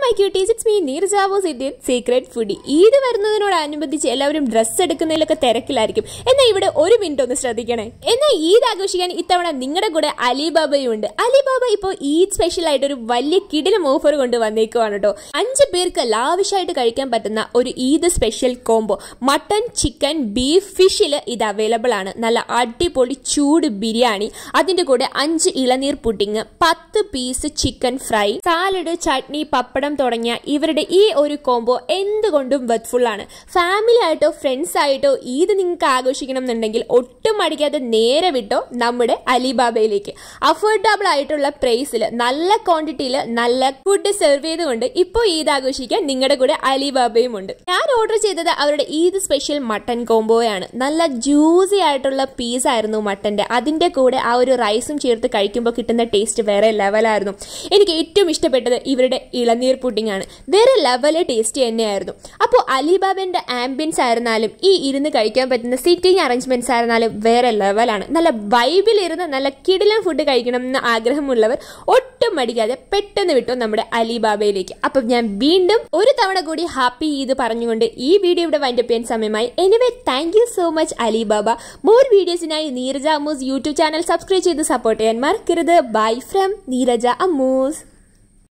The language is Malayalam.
മൈ ക്യൂട്ടീസ് ഇറ്റ്സ് മീ നീർജാവോസ് ഇന്ത്യൻ സീക്രട്ട് ഫുഡി ഈദ് വരുന്നതിനോടനുബന്ധിച്ച് എല്ലാവരും ഡ്രസ്സ് എടുക്കുന്നതിലൊക്കെ തിരക്കിലായിരിക്കും എന്നാൽ ഇവിടെ ഒരു മിനിറ്റ് ഒന്ന് ശ്രദ്ധിക്കണേ എന്നാൽ ഈദ് ആഘോഷിക്കാൻ ഇത്തവണ നിങ്ങളുടെ കൂടെ അലിബാബയും ഉണ്ട് അലിബാബ ഇപ്പോൾ ഈദ് സ്പെഷ്യൽ ആയിട്ട് ഒരു വലിയ കിടിലം ഓഫർ കൊണ്ട് വന്നേക്കുവാണ് കേട്ടോ അഞ്ച് പേർക്ക് ലാവിഷായിട്ട് കഴിക്കാൻ പറ്റുന്ന ഒരു Eid special combo mutton chicken beef ഫിഷിൽ ഇത് അവൈലബിൾ ആണ് നല്ല അടിപൊളി ചൂട് ബിരിയാണി അതിന്റെ കൂടെ അഞ്ച് ഇളനീർ പുഡിങ് പത്ത് piece chicken fry salad chutney pappadam തുടങ്ങിയ ഇവരുടെ ഈ ഒരു കോംബോ എന്തുകൊണ്ടും വെത്ത്ഫുൾ ആണ് ഫാമിലി ആയിട്ടോ ഫ്രണ്ട്സ് ആയിട്ടോ ഈദ് നിങ്ങൾക്ക് ആഘോഷിക്കണം എന്നുണ്ടെങ്കിൽ ഒട്ടും മടിക്കാതെ നേരെ വിട്ടോ നമ്മുടെ അലിബാബയിലേക്ക് അഫോർഡബിൾ ആയിട്ടുള്ള പ്രൈസിൽ നല്ല ക്വാണ്ടിറ്റിയിൽ നല്ല ഫുഡ് സെർവ് ചെയ്തുകൊണ്ട് ഇപ്പോൾ ഈദ് ആഘോഷിക്കാൻ നിങ്ങളുടെ കൂടെ അലിബാബയും ഉണ്ട് ഞാൻ ഓർഡർ ചെയ്തത് അവരുടെ ഈദ് സ്പെഷ്യൽ മട്ടൻ കോംബോയാണ് നല്ല ജ്യൂസി ആയിട്ടുള്ള പീസ് ആയിരുന്നു മട്ടന്റെ അതിന്റെ കൂടെ ആ ഒരു റൈസും ചേർത്ത് കഴിക്കുമ്പോൾ കിട്ടുന്ന ടേസ്റ്റ് വേറെ ലെവലായിരുന്നു എനിക്ക് ഏറ്റവും ഇഷ്ടപ്പെട്ടത് ഇവരുടെ ഇളനീർ പുഡിംഗ് ആണ് വേറെ ലെവല് ടേസ്റ്റ് തന്നെയായിരുന്നു അപ്പോൾ അലിബാബന്റെ ആംബിയൻസ് ആയിരുന്നാലും ഈ ഇരുന്ന് കഴിക്കാൻ പറ്റുന്ന സിറ്റിംഗ് അറേഞ്ച്മെന്റ്സ് ആയിരുന്നാലും വേറെ ലെവലാണ് നല്ല വൈബിൽ ഇരുന്ന് നല്ല കിടിലം ഫുഡ് കഴിക്കണം എന്ന ആഗ്രഹമുള്ളവർ ഒട്ടും മടിക്കാതെ പെട്ടെന്ന് വിട്ടു നമ്മുടെ അലിബാബയിലേക്ക് അപ്പം ഞാൻ വീണ്ടും ഒരു തവണ കൂടി ഹാപ്പി ഈദ് പറഞ്ഞുകൊണ്ട് ഈ വീഡിയോ ഇവിടെ വൈൻഡപ്പ് ചെയ്യാൻ സമയമായി anyway thank you so much Alibaba more വീഡിയോസിനായി Neeraja Ammus YouTube channel subscribe ചെയ്ത് സപ്പോർട്ട് ചെയ്യാൻ മറക്കരുത് ബൈ ഫ്രം നീരജ അമ്മൂസ്